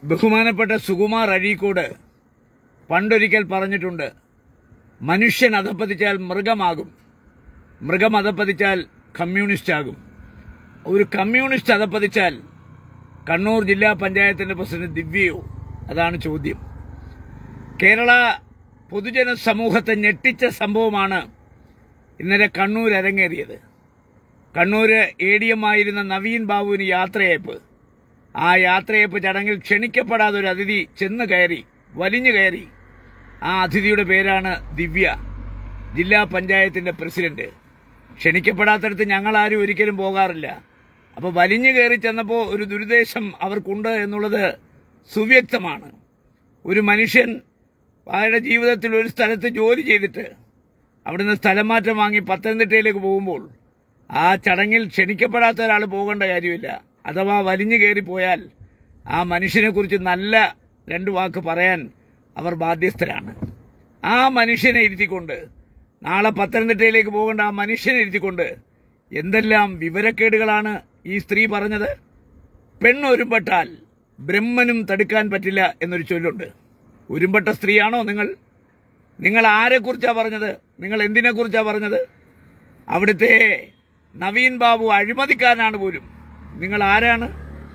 ബഹുമാനപ്പെട്ട സുകുമാർ അഴീക്കോട് പണ്ടൊരിക്കൽ പറഞ്ഞിട്ടുണ്ട് മനുഷ്യൻ അധപ്പതിച്ചാൽ മൃഗമാകും മൃഗം അധപ്പതിച്ചാൽ കമ്മ്യൂണിസ്റ്റ് ആകും ഒരു കമ്മ്യൂണിസ്റ്റ് അധപ്പതിച്ചാൽ കണ്ണൂർ ജില്ലാ പഞ്ചായത്തിന്റെ പ്രസിഡന്റ് ദിവ്യയോ അതാണ് ചോദ്യം കേരള പൊതുജന സമൂഹത്തെ ഞെട്ടിച്ച സംഭവമാണ് ഇന്നലെ കണ്ണൂർ അരങ്ങേറിയത് കണ്ണൂര് എ ഡി എം ആയിരുന്ന നവീൻ ബാബുവിന് യാത്രയയപ്പ് ആ യാത്രയയപ്പ് ചടങ്ങിൽ ക്ഷണിക്കപ്പെടാതെ ഒരു അതിഥി ചെന്ന് കയറി വലിഞ്ഞു കയറി ആ അതിഥിയുടെ പേരാണ് ദിവ്യ ജില്ലാ പഞ്ചായത്തിന്റെ പ്രസിഡന്റ് ക്ഷണിക്കപ്പെടാത്തടത്ത് ഞങ്ങൾ ആരും ഒരിക്കലും പോകാറില്ല അപ്പൊ വലിഞ്ഞു കയറി ചെന്നപ്പോൾ ഒരു ദുരുദ്ദേശം അവർക്കുണ്ട് എന്നുള്ളത് സുവ്യക്തമാണ് ഒരു മനുഷ്യൻ അയാളുടെ ജീവിതത്തിൽ ഒരു സ്ഥലത്ത് ജോലി ചെയ്തിട്ട് അവിടുന്ന് സ്ഥലം മാറ്റം വാങ്ങി പത്തനംതിട്ടയിലേക്ക് പോകുമ്പോൾ ആ ചടങ്ങിൽ ക്ഷണിക്കപ്പെടാത്ത ഒരാൾ പോകേണ്ട കാര്യമില്ല അഥവാ വലിഞ്ഞു കയറി പോയാൽ ആ മനുഷ്യനെ കുറിച്ച് നല്ല രണ്ട് വാക്ക് പറയാൻ അവർ ബാധ്യസ്ഥരാണ് ആ മനുഷ്യനെ ഇരുത്തിക്കൊണ്ട് നാളെ പത്തനംതിട്ടയിലേക്ക് പോകേണ്ട ആ മനുഷ്യനെ ഇരുത്തിക്കൊണ്ട് എന്തെല്ലാം വിവരക്കേടുകളാണ് ഈ സ്ത്രീ പറഞ്ഞത് പെണ്ണൊരുമ്പെട്ടാൽ ബ്രഹ്മനും തടുക്കാൻ പറ്റില്ല എന്നൊരു ചൊല്ലുണ്ട് ഉരുമ്പെട്ട സ്ത്രീയാണോ നിങ്ങൾ നിങ്ങൾ ആരെക്കുറിച്ചാണ് പറഞ്ഞത് നിങ്ങൾ എന്തിനെക്കുറിച്ചാണ് പറഞ്ഞത് അവിടുത്തെ നവീൻ ബാബു അഴിമതിക്കാരനാണ് പോലും നിങ്ങൾ ആരാണ്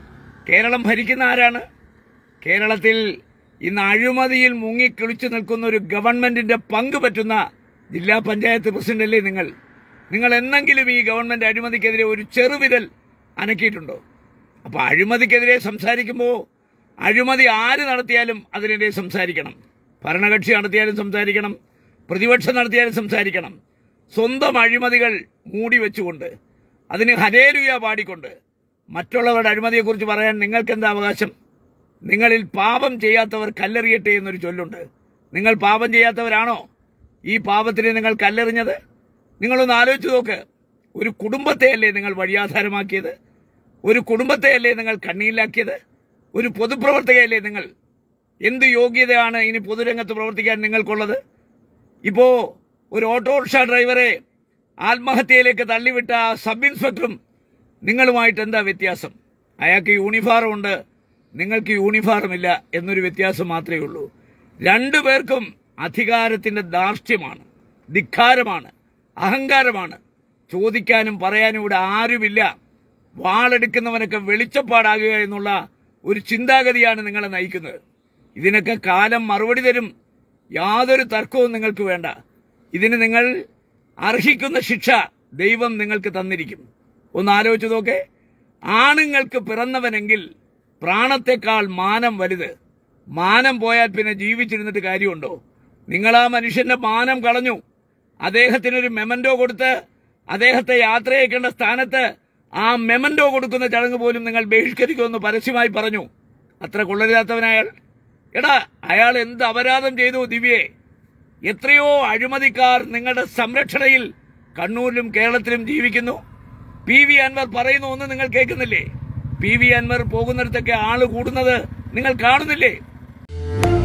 കേരളം ഭരിക്കുന്ന ആരാണ് കേരളത്തിൽ ഇന്ന് അഴിമതിയിൽ മുങ്ങിക്കിളിച്ചു നിൽക്കുന്ന ഒരു ഗവൺമെന്റിന്റെ പങ്ക് പറ്റുന്ന ജില്ലാ പഞ്ചായത്ത് പ്രസിഡന്റല്ലേ നിങ്ങൾ നിങ്ങൾ എന്നെങ്കിലും ഈ ഗവൺമെന്റ് അഴിമതിക്കെതിരെ ഒരു ചെറുവിരൽ അനക്കിയിട്ടുണ്ടോ അപ്പൊ അഴിമതിക്കെതിരെ സംസാരിക്കുമ്പോൾ അഴിമതി ആര് നടത്തിയാലും അതിനെതിരെ സംസാരിക്കണം ഭരണകക്ഷി നടത്തിയാലും സംസാരിക്കണം പ്രതിപക്ഷം നടത്തിയാലും സംസാരിക്കണം സ്വന്തം അഴിമതികൾ മൂടി വെച്ചുകൊണ്ട് അതിന് ഹരേലുയ പാടിക്കൊണ്ട് മറ്റുള്ളവരുടെ അഴിമതിയെക്കുറിച്ച് പറയാൻ നിങ്ങൾക്ക് എന്താ അവകാശം നിങ്ങളിൽ പാപം ചെയ്യാത്തവർ കല്ലെറിയട്ടെ എന്നൊരു ചൊല്ലുണ്ട് നിങ്ങൾ പാപം ചെയ്യാത്തവരാണോ ഈ പാപത്തിന് നിങ്ങൾ കല്ലെറിഞ്ഞത് നിങ്ങളൊന്ന് ആലോചിച്ച് നോക്ക് ഒരു കുടുംബത്തെയല്ലേ നിങ്ങൾ വഴിയാധാരമാക്കിയത് ഒരു കുടുംബത്തെയല്ലേ നിങ്ങൾ കണ്ണീരിലാക്കിയത് ഒരു പൊതുപ്രവർത്തകയല്ലേ നിങ്ങൾ എന്ത് യോഗ്യതയാണ് ഇനി പൊതുരംഗത്ത് പ്രവർത്തിക്കാൻ നിങ്ങൾക്കുള്ളത് ഇപ്പോ ഒരു ഓട്ടോറിക്ഷ ഡ്രൈവറെ ആത്മഹത്യയിലേക്ക് തള്ളിവിട്ട ആ സബ് ഇൻസ്പെക്ടറും നിങ്ങളുമായിട്ട് എന്താ വ്യത്യാസം അയാൾക്ക് യൂണിഫോം ഉണ്ട് നിങ്ങൾക്ക് യൂണിഫോം ഇല്ല എന്നൊരു വ്യത്യാസം മാത്രമേ ഉള്ളൂ രണ്ടുപേർക്കും അധികാരത്തിന്റെ ധാർഷ്ട്യമാണ് ധിക്കാരമാണ് അഹങ്കാരമാണ് ചോദിക്കാനും പറയാനും ഇവിടെ ആരുമില്ല വാളെടുക്കുന്നവനൊക്കെ വെളിച്ചപ്പാടാകുക എന്നുള്ള ഒരു ചിന്താഗതിയാണ് നിങ്ങളെ നയിക്കുന്നത് ഇതിനൊക്കെ കാലം മറുപടി തരും യാതൊരു തർക്കവും നിങ്ങൾക്ക് വേണ്ട ഇതിന് നിങ്ങൾ അർഹിക്കുന്ന ശിക്ഷ ദൈവം നിങ്ങൾക്ക് തന്നിരിക്കും ഒന്ന് ആലോചിച്ച് നോക്കെ ആണുങ്ങൾക്ക് പിറന്നവനെങ്കിൽ പ്രാണത്തെക്കാൾ മാനം വലുത് മാനം പോയാൽ പിന്നെ ജീവിച്ചിരുന്നിട്ട് കാര്യമുണ്ടോ നിങ്ങൾ ആ മനുഷ്യന്റെ മാനം കളഞ്ഞു അദ്ദേഹത്തിനൊരു മെമന്റോ കൊടുത്ത് അദ്ദേഹത്തെ യാത്രയക്കേണ്ട സ്ഥാനത്ത് ആ മെമന്റോ കൊടുക്കുന്ന ചടങ്ങ് പോലും നിങ്ങൾ ബഹിഷ്കരിക്കുമെന്ന് പരസ്യമായി പറഞ്ഞു അത്ര കൊള്ളരുതാത്തവനയാൾ എടാ അയാൾ എന്ത് അപരാധം ചെയ്തു ദിവ്യയെ എത്രയോ അഴിമതിക്കാർ നിങ്ങളുടെ സംരക്ഷണയിൽ കണ്ണൂരിലും കേരളത്തിലും ജീവിക്കുന്നു പി വി അൻവർ പറയുന്ന ഒന്നും നിങ്ങൾ കേൾക്കുന്നില്ലേ പി വി അൻവർ പോകുന്നിടത്തൊക്കെ ആള് കൂടുന്നത് നിങ്ങൾ കാണുന്നില്ലേ